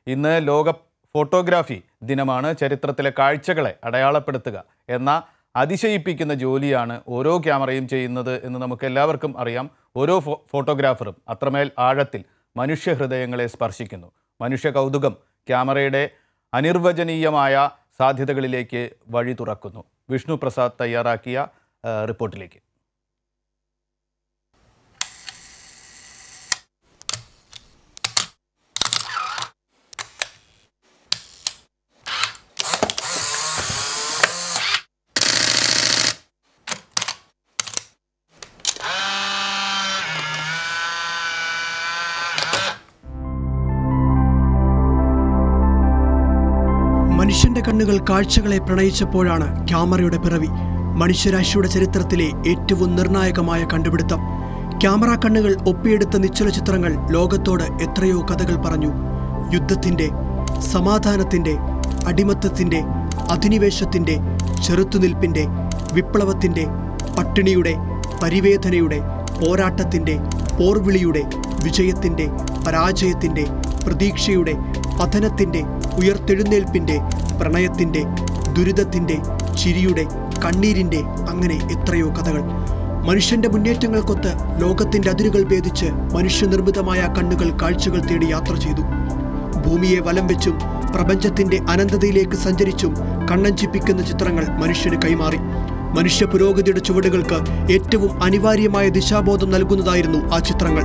ഇന്ന് ലോക ഫോട്ടോഗ്രാഫി ദിനമാണ് ചരിത്രത്തിലെ കാഴ്ചകളെ അടയാളപ്പെടുത്തുക എന്ന അതിശയിപ്പിക്കുന്ന ജോലിയാണ് ഓരോ ക്യാമറയും ചെയ്യുന്നത് എന്ന് നമുക്ക് എല്ലാവർക്കും അറിയാം ഓരോ ഫോ ഫോട്ടോഗ്രാഫറും അത്രമേൽ ആഴത്തിൽ മനുഷ്യഹൃദയങ്ങളെ സ്പർശിക്കുന്നു മനുഷ്യ കൗതുകം ക്യാമറയുടെ അനിർവചനീയമായ സാധ്യതകളിലേക്ക് വഴി തുറക്കുന്നു വിഷ്ണു പ്രസാദ് തയ്യാറാക്കിയ ആ, റിപ്പോർട്ടിലേക്ക് മനുഷ്യന്റെ കണ്ണുകൾ കാഴ്ചകളെ പ്രണയിച്ചപ്പോഴാണ് ക്യാമറയുടെ പിറവി മനുഷ്യരാശിയുടെ ചരിത്രത്തിലെ ഏറ്റവും നിർണായകമായ കണ്ടുപിടുത്തം ക്യാമറ കണ്ണുകൾ ഒപ്പിയെടുത്ത നിശ്ചല ചിത്രങ്ങൾ ലോകത്തോട് എത്രയോ കഥകൾ പറഞ്ഞു യുദ്ധത്തിന്റെ സമാധാനത്തിന്റെ അടിമത്തത്തിന്റെ അധിനിവേശത്തിന്റെ ചെറുത്തുനിൽപ്പിന്റെ വിപ്ലവത്തിന്റെ പട്ടിണിയുടെ പരിവേദനയുടെ പോരാട്ടത്തിന്റെ പോർവിളിയുടെ വിജയത്തിന്റെ പരാജയത്തിന്റെ പ്രതീക്ഷയുടെ പതനത്തിന്റെ ഉയർത്തെഴുന്നേൽപ്പിന്റെ പ്രണയത്തിന്റെ ദുരിതത്തിന്റെ ചിരിയുടെ കണ്ണീരിന്റെ അങ്ങനെ എത്രയോ കഥകൾ മനുഷ്യന്റെ മുന്നേറ്റങ്ങൾക്കൊത്ത് ലോകത്തിന്റെ അതിരുകൾ ഭേദിച്ച് മനുഷ്യനിർമ്മിതമായ കണ്ണുകൾ കാഴ്ചകൾ തേടി യാത്ര ചെയ്തു ഭൂമിയെ വലം വെച്ചും പ്രപഞ്ചത്തിന്റെ അനന്തതയിലേക്ക് സഞ്ചരിച്ചും കണ്ണഞ്ചിപ്പിക്കുന്ന ചിത്രങ്ങൾ മനുഷ്യന് കൈമാറി മനുഷ്യ പുരോഗതിയുടെ ചുവടുകൾക്ക് ഏറ്റവും അനിവാര്യമായ ദിശാബോധം നൽകുന്നതായിരുന്നു ആ ചിത്രങ്ങൾ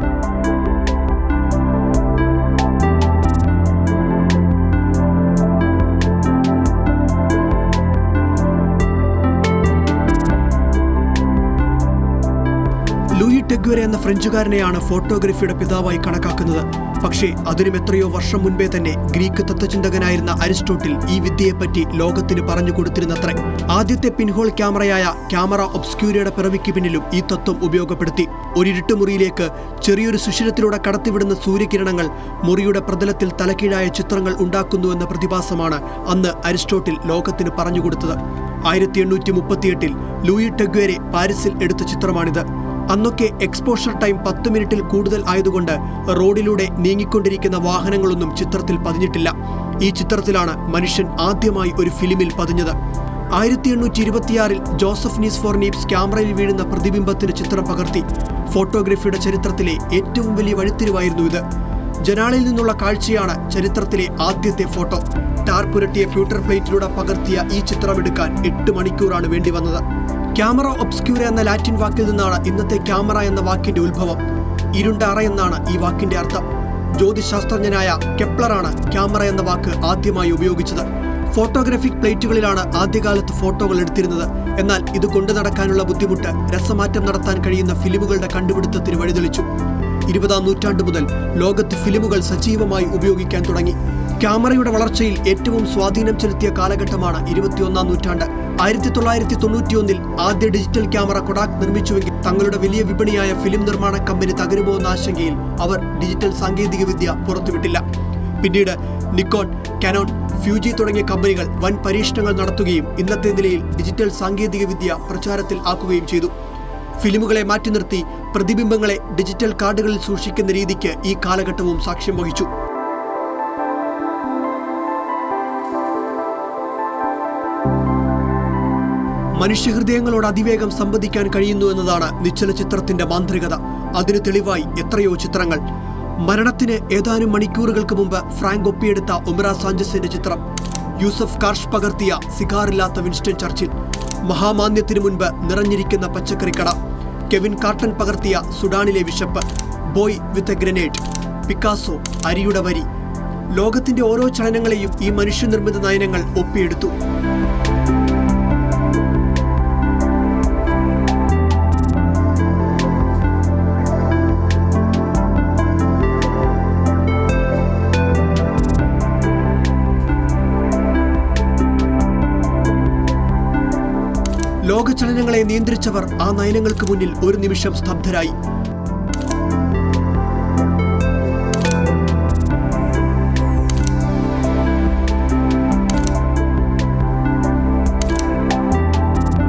ലൂയി ടെഗ്വരെ എന്ന ഫ്രഞ്ചുകാരനെയാണ് ഫോട്ടോഗ്രഫിയുടെ പിതാവായി കണക്കാക്കുന്നത് പക്ഷേ അതിനും എത്രയോ വർഷം മുൻപേ തന്നെ ഗ്രീക്ക് തത്വചിന്തകനായിരുന്ന അരിസ്റ്റോട്ടിൽ ഈ വിദ്യയെപ്പറ്റി ലോകത്തിന് പറഞ്ഞു കൊടുത്തിരുന്നത്രേ ആദ്യത്തെ പിൻഹോൾ ക്യാമറയായ ക്യാമറ ഒബ്സ്ക്യൂരിയുടെ പിറവിക്ക് പിന്നിലും ഈ തത്വം ഉപയോഗപ്പെടുത്തി ഒരിരുട്ട് മുറിയിലേക്ക് ചെറിയൊരു സുഷിരത്തിലൂടെ കടത്തിവിടുന്ന സൂര്യകിരണങ്ങൾ മുറിയുടെ പ്രതലത്തിൽ തലക്കീഴായ ചിത്രങ്ങൾ ഉണ്ടാക്കുന്നുവെന്ന പ്രതിഭാസമാണ് അന്ന് അരിസ്റ്റോട്ടിൽ ലോകത്തിന് പറഞ്ഞുകൊടുത്തത് ആയിരത്തി എണ്ണൂറ്റി മുപ്പത്തിയെട്ടിൽ ലൂയി ടെഗ്വേരെ പാരീസിൽ എടുത്ത ചിത്രമാണിത് അന്നൊക്കെ എക്സ്പോഷർ ടൈം പത്ത് മിനിറ്റിൽ കൂടുതൽ ആയതുകൊണ്ട് റോഡിലൂടെ നീങ്ങിക്കൊണ്ടിരിക്കുന്ന വാഹനങ്ങളൊന്നും ചിത്രത്തിൽ പതിഞ്ഞിട്ടില്ല ഈ ചിത്രത്തിലാണ് മനുഷ്യൻ ആദ്യമായി ഒരു ഫിലിമിൽ പതിഞ്ഞത് ആയിരത്തി എണ്ണൂറ്റി ഇരുപത്തിയാറിൽ ജോസഫ് നീസ് ഫോർ നീപ്സ് ക്യാമറയിൽ വീഴുന്ന പ്രതിബിംബത്തിന് ചിത്രം പകർത്തി ഫോട്ടോഗ്രഫിയുടെ ചരിത്രത്തിലെ ഏറ്റവും വലിയ വഴിത്തിരിവായിരുന്നു ഇത് ജനാളിൽ നിന്നുള്ള കാഴ്ചയാണ് ചരിത്രത്തിലെ ആദ്യത്തെ ഫോട്ടോ ടാർ പുരട്ടിയ ഫ്യൂട്ടർ പ്ലേറ്റിലൂടെ പകർത്തിയ ഈ ചിത്രമെടുക്കാൻ എട്ട് മണിക്കൂറാണ് വേണ്ടി വന്നത് ക്യാമറ ഒബ്സ്ക്യൂര എന്ന ലാറ്റിൻ വാക്കിൽ നിന്നാണ് ഇന്നത്തെ ക്യാമറ എന്ന വാക്കിന്റെ ഉത്ഭവം ഇരുണ്ട അറ എന്നാണ് ഈ വാക്കിന്റെ അർത്ഥം ജ്യോതിശാസ്ത്രജ്ഞനായ കെപ്ലറാണ് ക്യാമറ എന്ന വാക്ക് ആദ്യമായി ഉപയോഗിച്ചത് ഫോട്ടോഗ്രാഫിക് പ്ലേറ്റുകളിലാണ് ആദ്യകാലത്ത് ഫോട്ടോകൾ എടുത്തിരുന്നത് എന്നാൽ ഇത് കൊണ്ടു നടക്കാനുള്ള ബുദ്ധിമുട്ട് രസമാറ്റം നടത്താൻ കഴിയുന്ന ഫിലിമുകളുടെ കണ്ടുപിടുത്തത്തിന് വഴിതെളിച്ചു ഇരുപതാം നൂറ്റാണ്ട് മുതൽ ലോകത്ത് ഫിലിമുകൾ സജീവമായി ഉപയോഗിക്കാൻ തുടങ്ങി ക്യാമറയുടെ വളർച്ചയിൽ ഏറ്റവും സ്വാധീനം ചെലുത്തിയ കാലഘട്ടമാണ് ഇരുപത്തിയൊന്നാം നൂറ്റാണ്ട് ആയിരത്തി തൊള്ളായിരത്തി തൊണ്ണൂറ്റിയൊന്നിൽ ആദ്യ ഡിജിറ്റൽ ക്യാമറ കൊഡാക് നിർമ്മിച്ചുവെങ്കിൽ തങ്ങളുടെ വലിയ വിപണിയായ ഫിലിം നിർമ്മാണ കമ്പനി തകരുമോ എന്ന ആശങ്കയിൽ അവർ ഡിജിറ്റൽ സാങ്കേതികവിദ്യ പുറത്തുവിട്ടില്ല പിന്നീട് നിക്കോൺ കാനോൺ ഫ്യൂജി തുടങ്ങിയ കമ്പനികൾ വൻ പരീക്ഷണങ്ങൾ നടത്തുകയും ഇന്നത്തെ നിലയിൽ ഡിജിറ്റൽ സാങ്കേതികവിദ്യ പ്രചാരത്തിൽ ആക്കുകയും ചെയ്തു ഫിലിമുകളെ മാറ്റി നിർത്തി പ്രതിബിംബങ്ങളെ ഡിജിറ്റൽ കാർഡുകളിൽ സൂക്ഷിക്കുന്ന രീതിക്ക് ഈ കാലഘട്ടവും സാക്ഷ്യം വഹിച്ചു മനുഷ്യഹൃദയങ്ങളോട് അതിവേഗം സംവദിക്കാൻ കഴിയുന്നു എന്നതാണ് നിശ്ചല ചിത്രത്തിന്റെ മാന്ത്രികത അതിന് തെളിവായി എത്രയോ ചിത്രങ്ങൾ മരണത്തിന് ഏതാനും മണിക്കൂറുകൾക്ക് മുമ്പ് ഫ്രാങ്ക് ഒപ്പിയെടുത്ത ഒമറ സാഞ്ചസിന്റെ ചിത്രം യൂസഫ് കാർഷ് പകർത്തിയ സിഗാറില്ലാത്ത വിൻസ്റ്റൺ ചർച്ചിൽ മഹാമാന്യത്തിനു മുൻപ് നിറഞ്ഞിരിക്കുന്ന പച്ചക്കറിക്കട കെവിൻ കാർട്ടൺ പകർത്തിയ സുഡാനിലെ വിശപ്പ് boy with a grenade Picasso അരിയുടെ വരി ലോകത്തിന്റെ ഓരോ ചലനങ്ങളെയും ഈ മനുഷ്യനിർമ്മിത നയനങ്ങൾ ഒപ്പിയെടുത്തു ലോക ചലനങ്ങളെ നിയന്ത്രിച്ചവർ ആ നയനങ്ങൾക്ക് മുന്നിൽ ഒരു നിമിഷം സ്തബ്ധരായി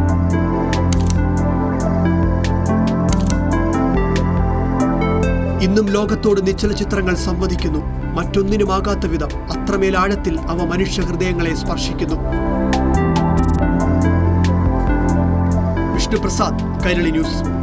ഇന്ന് ഇന്നും ലോകത്തോട് നിശ്ചല ചിത്രങ്ങൾ സംവദിക്കുന്നു മറ്റൊന്നിനുമാകാത്ത വിധം അത്രമേൽ ആഴത്തിൽ അവ മനുഷ്യ ഹൃദയങ്ങളെ സ്പർശിക്കുന്നു വിഷ്ണുപ്രസാദ് കൈരളി ന്യൂസ്